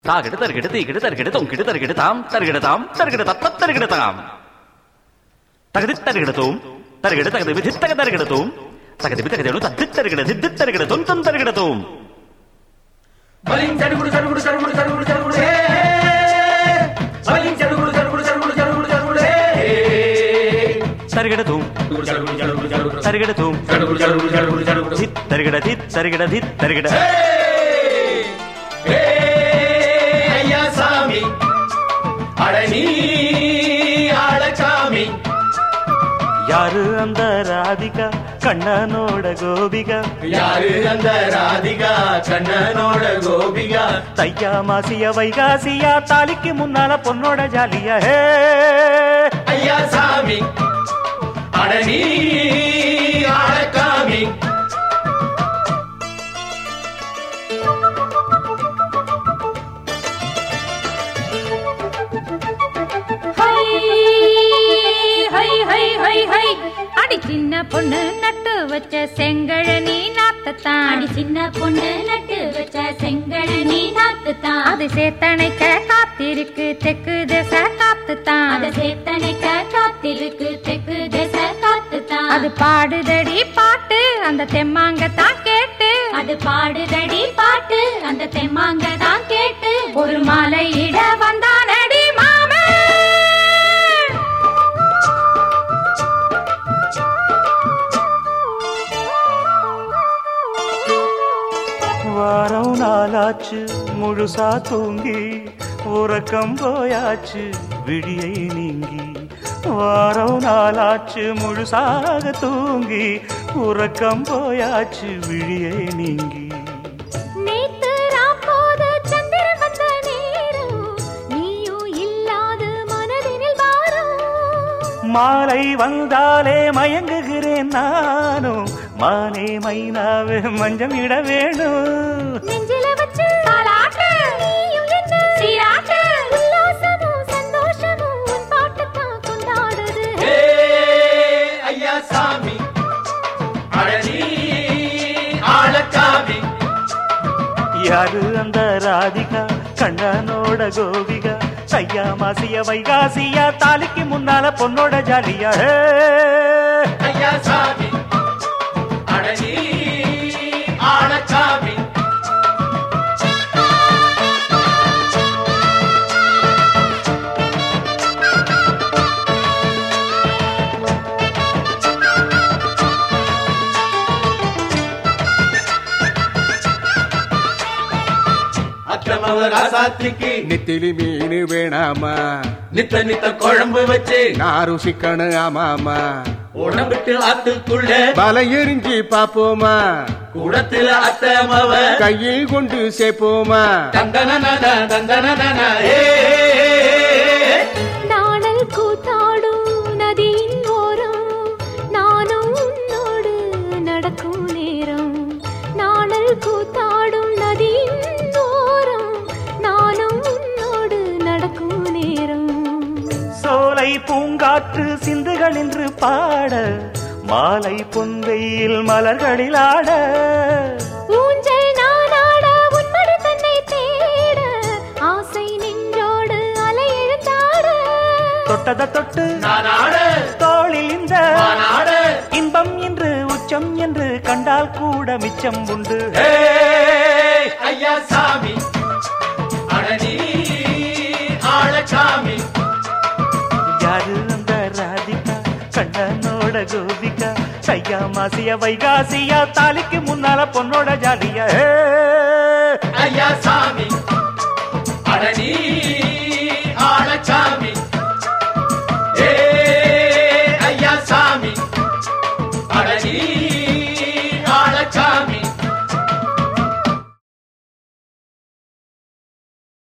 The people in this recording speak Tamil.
தாகிடு தருகிடு தீகிடு தருகிடு தொங்கிடு தருகிடு தாம் தருகிடு தாம் தருகிடு தத்த தருகிடு தாம் தகதி தருகிடு தூம் தருகிடு தகதி விதி தக தருகிடு தூம் தகதி தகதி தத்தி தருகிடு தித்தி தருகிடு தொன் தொன் தருகிடு தூம் బలిం చడుగుడు చడుగుడు చడుగుడు చడుగుడు చడుగుడు హే బలిం చడుగుడు చడుగుడు చడుగుడు చడుగుడు చడుగుడు హే தருகிடு தூம் చడుగుడు చడుగుడు చడుగుడు చడుగుడు தருகிடு தூம் చడుగుడు చడుగుడు చడుగుడు చడుగుడు தித் தருகிட தித் தருகிட தித் தருகிட హే అయ్యా సామి అడని ఆళచామి யாரு அந்த ராதிகா கண்ணனோட கோபிகா யாரு அந்த ராதிகா கண்ணனோட கோபிகா தையா மாசிய வைகாசியா தாலிக்கு முன்னால பொண்ணோட ஜாலியா ஹே ஐயா சாமி அடனி ஆழக்காமி ஹை ஹை ஹை ஹை ஹை அடி சின்ன பொண்ணு நட்டு வச்ச செங்கழனி நாத்தத்தான் அடி சின்ன பொண்ணு நட்டு வச்ச செங்கழனி நாத்துத்தான் அது சேத்தனைக்க காத்திருக்கு தெக்கு திசை காத்துத்தான் அத சேத்தனைக்க காத்திருக்கு தெற்கு திசை காத்துத்தான் அது பாடுதடி பாட்டு அந்த தெம்மாங்கத்தான் கேட்டு அது பாடுதடி பாட்டு அந்த தெம்மாங்க தான் கேட்டு ஒரு மாலை இட வந்தானடி மாமே வாரம் நாளாச்சு முழுசா தூங்கி உறக்கம் போயாச்சு விழியை நீங்கி வாரம் நாளாச்சு முழுசாக தூங்கி உறக்கம் போயாச்சு விழியை நீங்கி நேத்து ராப்போது சந்திரன் வந்த நேரம் நீயும் இல்லாத மனதினில் வாரம் மாலை வந்தாலே மயங்குகிறேன் நானும் மானே மைனாவே மஞ்சம் இட வேணும் நெஞ்சில வச்சு தாலாட்டு நீயும் என்ன சீராட்டு உல்லாசமும் சந்தோஷமும் உன் பாட்டுத்தான் கொண்டாடுது ஹே ஐயா சாமி அடனி ஆழக்காமி யாரு அந்த ராதிகா கண்ணனோட கோபிகா சையா மாசிய வைகாசியா தாலிக்கு முன்னால பொண்ணோட ஜாலியா ஹே. ஐயா சாமி அடனி ஆழக்காமி அக்கிரமவ ராசாத்திக்கு நெத்திலி மீன் வேணாமா நித்த நித்த குழம்பு வச்சு நான் ருசிக்கணும் ஆமாமா உடம்பிட்டு ஆத்துக்குள்ள பல எரிஞ்சு பாப்போமா குடத்துல அத்தமவ கையில் கொண்டு சேர்ப்போமா தந்தன தந்தன ஏ நாணல் கூத்தாடும் நதியின் ஓரம் நானும் உன்னோடு நடக்கும் நேரம் நாணல் கூத்தாடும் நதியின் ஓரம் நானும் உன்னோடு நடக்கும் நேரம் சோலை பூங்காற்று சிந்துகள் என்று பாட மாலை பொந்தையில் மலர்களில் ஆட ஊஞ்சல் நானாட உன்மடி தன்னை தேட ஆசை நின்றோடு அலை எழுந்தாட தொட்டத தொட்டு நானாட தோளில் இந்த நானாட இன்பம் என்று உச்சம் என்று கண்டால் கூட மிச்சம் உண்டு ஏ ஐயா சாமி அடனி ஆழச்சாமி யாரு அந்த ராதிகா கண்ணனோட கோபிகா சையா மாசிய வைகாசியா தாலிக்கு முன்னால பொண்ணோட ஜாலியா ஹே. ஐயா சாமி அடனி ஆழச்சாமி ஏ ஐயா சாமி அடனி